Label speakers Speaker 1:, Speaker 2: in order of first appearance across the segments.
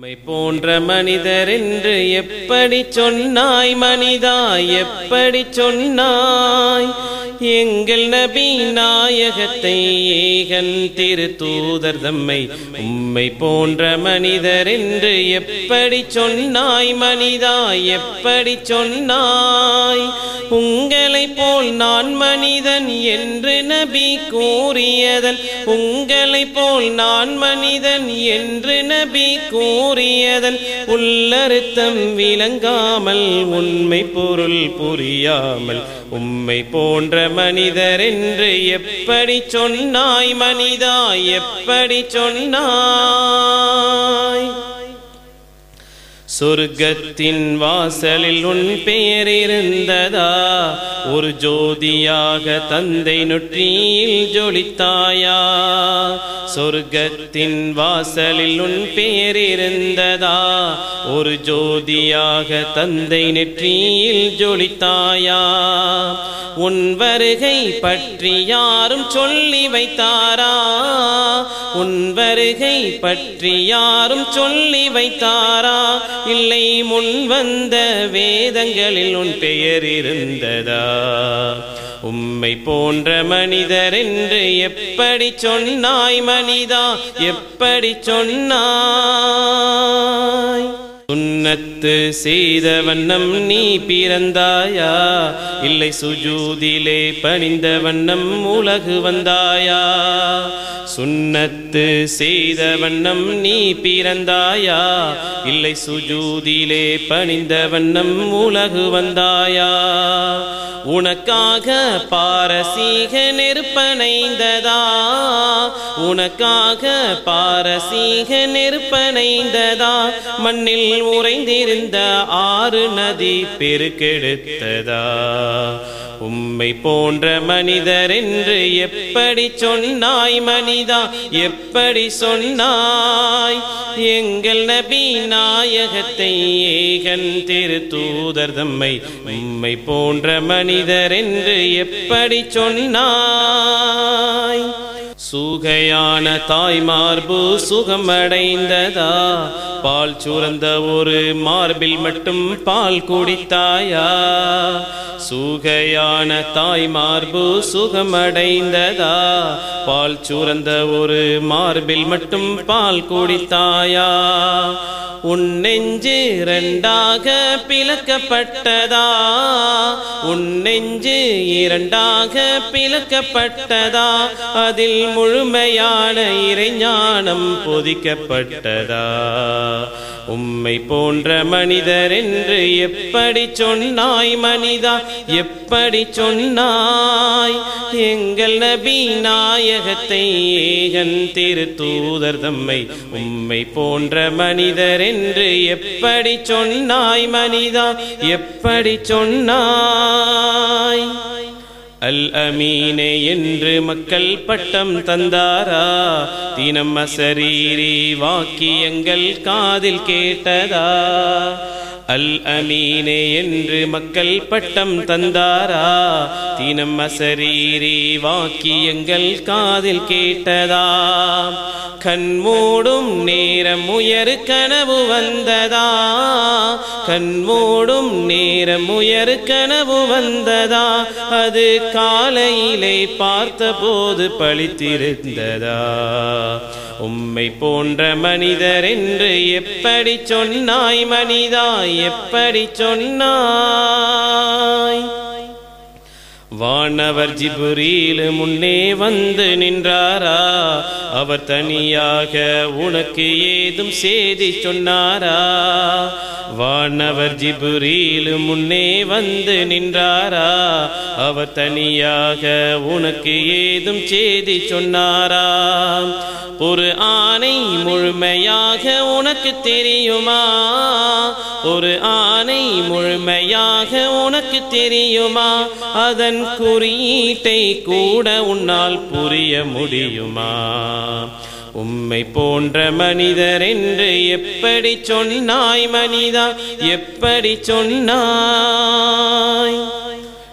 Speaker 1: உம்மை போன்ற மனிதர் என்று எப்படி சொன்னாய் மனிதா எப்படி சொன்னாய் எங்கள் நபி நாயகத்தை ஏகன் திரு தூதர் தம்மை உம்மை போன்ற மனிதர் என்று எப்படி சொன்னாய் மனிதா எப்படி சொன்னாய் உங்களை போல் நான் மனிதன் என்று நபி கூறியதன் உங்களை போல் நான் மனிதன் என்று நபி கூறியதன் உள்ளறுத்தம் விளங்காமல் உண்மை பொருள் புரியாமல் உம்மை போன்ற மனிதர் என்று எப்படி சொன்னாய் மனிதா எப்படி சொன்னாய் சொர்க்கத்தின் வாசலில் உன் பெயர் இருந்ததா ஒரு ஜோதியாக தந்தை நொற்றியில் ஜொலித்தாயா சொர்க்கத்தின் வாசலில் உன் பெயர் இருந்ததா ஒரு ஜோதியாக தந்தை நெற்றியில் ஜொலித்தாயா உன் வருகை பற்றி யாரும் சொல்லி வைத்தாரா உன் வருகை பற்றி யாரும் சொல்லி வைத்தாரா இல்லை முன் வந்த வேதங்களில் உன் பெயர் இருந்ததா உம்மை போன்ற மனிதர் என்று எப்படி சொன்னாய் மனிதா எப்படி சொன்னாய் சுன்னத்து செய்த வண்ணம் நீ பிறந்தாயா இல்லை சுஜூதிலே பணிந்த வண்ணம் உலகு வந்தாயா சுன்னத்து செய்த வண்ணம் நீ பிறந்தாயா இல்லை சுஜூதிலே பணிந்த வண்ணம் உலகு வந்தாயா உனக்காக பாரசீக நெருப்பனைந்ததா உனக்காக பாரசீக நெருப்பனைந்ததா மண்ணில் உறைந்திருந்த ஆறு நதி பெருக்கெடுத்ததா உம்மை போன்ற மனிதர் என்று எப்படி சொன்னாய் மனிதா எப்படி சொன்னாய் எங்கள் நபி நாயகத்தை ஏகன் திரு தூதர் தம்மை உம்மை போன்ற மனிதர் என்று எப்படி சொன்னாய் சுகையான தாய் மார்பு சுகமடைந்ததா பால் சுரந்த ஒரு மார்பில் மட்டும் பால் குடித்தாயா சுகையான தாய் மார்பு சுகமடைந்ததா பால் சுரந்த ஒரு மார்பில் மட்டும் பால் குடித்தாயா உன் நெஞ்சு இரண்டாக பிளக்கப்பட்டதா உன் நெஞ்சு இரண்டாக பிளக்கப்பட்டதா அதில் முழுமையான இறைஞானம் பொதிக்கப்பட்டதா உம்மை போன்ற மனிதர் என்று எப்படி சொன்னாய் மனிதா எப்படி சொன்னாய் எங்கள் நபி நாயகத்தை ஏகன் திரு தூதர் தம்மை உம்மை போன்ற மனிதர் என்று எப்படி சொன்னாய் மனிதா எப்படி சொன்னாய் அல் அமீனே என்று மக்கள் பட்டம் தந்தாரா தினம் அசரீரி வாக்கியங்கள் காதில் கேட்டதா அல் அமீனே என்று மக்கள் பட்டம் தந்தாரா தினம் அசரீரி வாக்கியங்கள் காதில் கேட்டதா கண்மூடும் நேரம் உயர் கனவு வந்ததா கண்மூடும் நேரம் உயர் கனவு வந்ததா அது காலையிலே பார்த்தபோது பழித்திருந்ததா உம்மை போன்ற மனிதர் என்று எப்படி சொன்னாய் மனிதா எப்படி சொன்னாய் வானவர் ஜிபுரீல் முன்னே வந்து நின்றாரா அவர் தனியாக உனக்கு ஏதும் செய்தி சொன்னாரா வானவர் ஜிபுரீல் முன்னே வந்து நின்றாரா அவர் தனியாக உனக்கு ஏதும் செய்தி சொன்னாரா ஒரு ஆணை முழுமையாக உனக்கு தெரியுமா ஒரு ஆணை முழுமையாக உனக்கு தெரியுமா அதன் குறியீட்டை கூட உன்னால் புரிய முடியுமா உம்மை போன்ற மனிதர் என்று எப்படி சொன்னாய் மனிதா எப்படி சொன்னாய்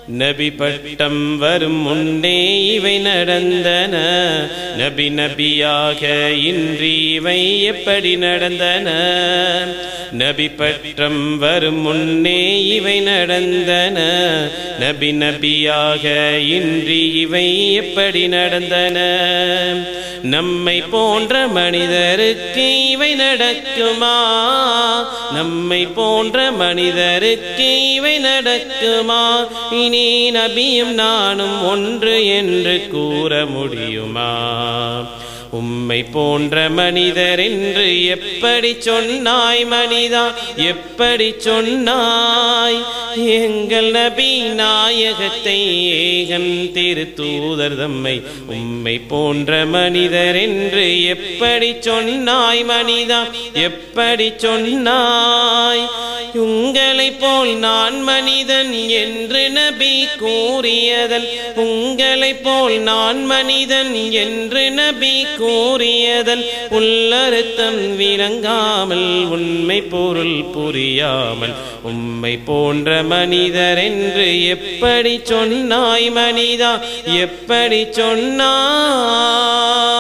Speaker 1: நபி பட்டம் வரும் முன்னே இவை நடந்தன நபி நபியாக இன்றி இவை எப்படி நடந்தன நபி பட்டம் வரும் முன்னே இவை நடந்தன நபி நபியாக இன்றி இவை எப்படி நடந்தன நம்மை போன்ற மனிதருக்கு இவை நடக்குமா நம்மை போன்ற மனிதருக்கு இவை நடக்குமா இனி நபியும் நானும் ஒன்று என்று கூற முடியுமா உம்மை போன்ற மனிதர் என்று எப்படி சொன்னாய் மனிதா எப்படி சொன்னாய் எங்கள் நபி நாயகத்தை ஏகன் திருத்தூதர் தம்மை உம்மை போன்ற மனிதர் என்று எப்படி சொன்னாய் மனிதா எப்படி சொன்னாய் உங்களை போல் நான் மனிதன் என்று நபி கூறியதன் உங்களை போல் நான் மனிதன் என்று நபி கூறியதன் உள்ளறுத்தம் விளங்காமல் உண்மை பொருள் புரியாமல் உம்மை போன்ற மனிதர் என்று எப்படி சொன்னாய் மனிதா எப்படி சொன்னாய்